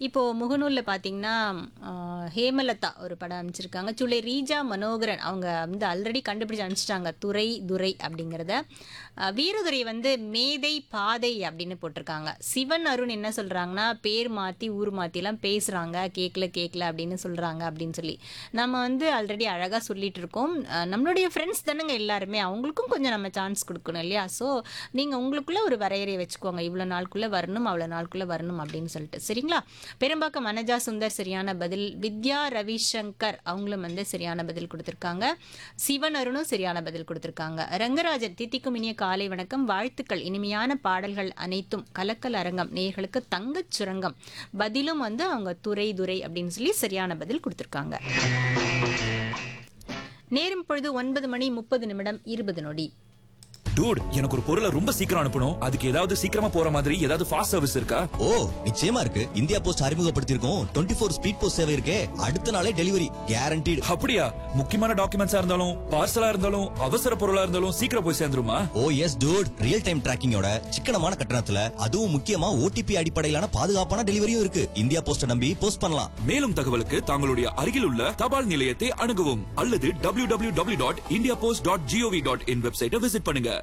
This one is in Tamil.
இப்போ முகநூலில் பார்த்தீங்கன்னா ஆஹ், ஹேமலதா ஒரு படம் அமைச்சிருக்காங்க சுளை ரீஜா மனோகரன் அவங்க வந்து ஆல்ரெடி கண்டுபிடிச்சு அனுப்பிச்சிட்டாங்க துறை துரை அப்படிங்கிறத ஆஹ், வீரதுரை வந்து மேதை பாதை அப்படின்னு போட்டிருக்காங்க சிவன் அருண் என்ன சொல்கிறாங்கன்னா பேர் மாற்றி ஊர் மாற்றிலாம் பேசுகிறாங்க கேட்கல கேட்கல அப்படின்னு சொல்கிறாங்க அப்படின்னு சொல்லி நம்ம வந்து ஆல்ரெடி அழகாக சொல்லிட்டு இருக்கோம் ஆஹ், நம்மளுடைய ஃப்ரெண்ட்ஸ் தானேங்க எல்லாருமே அவங்களுக்கும் கொஞ்சம் நம்ம சான்ஸ் கொடுக்கணும் இல்லையா ஸோ நீங்கள் உங்களுக்குள்ள ஒரு வரையறை வச்சுக்கோங்க இவ்வளோ நாளுக்குள்ளே வரணும் அவ்வளோ நாளுக்குள்ளே வரணும் அப்படின்னு சொல்லிட்டு சரிங்களா பெரும்பாக்கம் மனஜா சுந்தர் சரியான பதில் வித்யா ரவிசங்கர் அவங்களும் வந்து சரியான பதில் கொடுத்துருக்காங்க சிவன் அருணும் சரியான பதில் கொடுத்துருக்காங்க ரங்கராஜன் தித்திக்கும் இனிய காலை வணக்கம் வாழ்த்துக்கள் இனிமையான பாடல்கள் அனைத்தும் கலக்கல் அரங்கம் நேயர்களுக்கு தங்கச் சுரங்கம் பதிலும் வந்து அவங்க துறை துரை அப்படின்னு சொல்லி சரியான பதில் கொடுத்துருக்காங்க நேரம் பொழுது ஒன்பது மணி முப்பது நிமிடம் இருபது நொடி டூட் எனக்கு ஒரு பொருளை ரொம்ப சீக்கிரம் அனுப்பணும் அதுக்கு ஏதாவது சீக்கிரமா போற மாதிரி ஏதாவது ஃபாஸ்ட் சர்வீஸ் இருக்கா ஓ நிச்சயமா இருக்கு இந்தியா போஸ்ட் அறிமுகப்படுத்தியிருக்கோம் டுவெண்ட்டி ஃபோர் ஸ்பீட் போஸ்ட் சேவை இருக்கே அடுத்த நாளே டெலிவரி கேரண்டீடு அப்படியா முக்கியமான டாக்குமெண்ட்ஸா இருந்தாலும் பார்சலா இருந்தாலும் அவசர பொருளா இருந்தாலும் சீக்கிரம் போய் சேர்ந்துருமா oh yes dude real time டிராக்கிங்கோட சிக்கனமான கட்டணத்துல அதுவும் முக்கியமா ஓடிபி அடிப்படையிலான பாதுகாப்பான டெலிவரியும் இருக்கு இந்தியா போஸ்ட நம்பி போஸ்ட் பண்ணலாம் மேலும் தகவலுக்கு தங்களுடைய அருகில் உள்ள தபால் நிலையத்தை அணுகவும் அல்லது www.indiapost.gov.in டாட் வெப்சைட்டை விசிட் பண்ணுங்க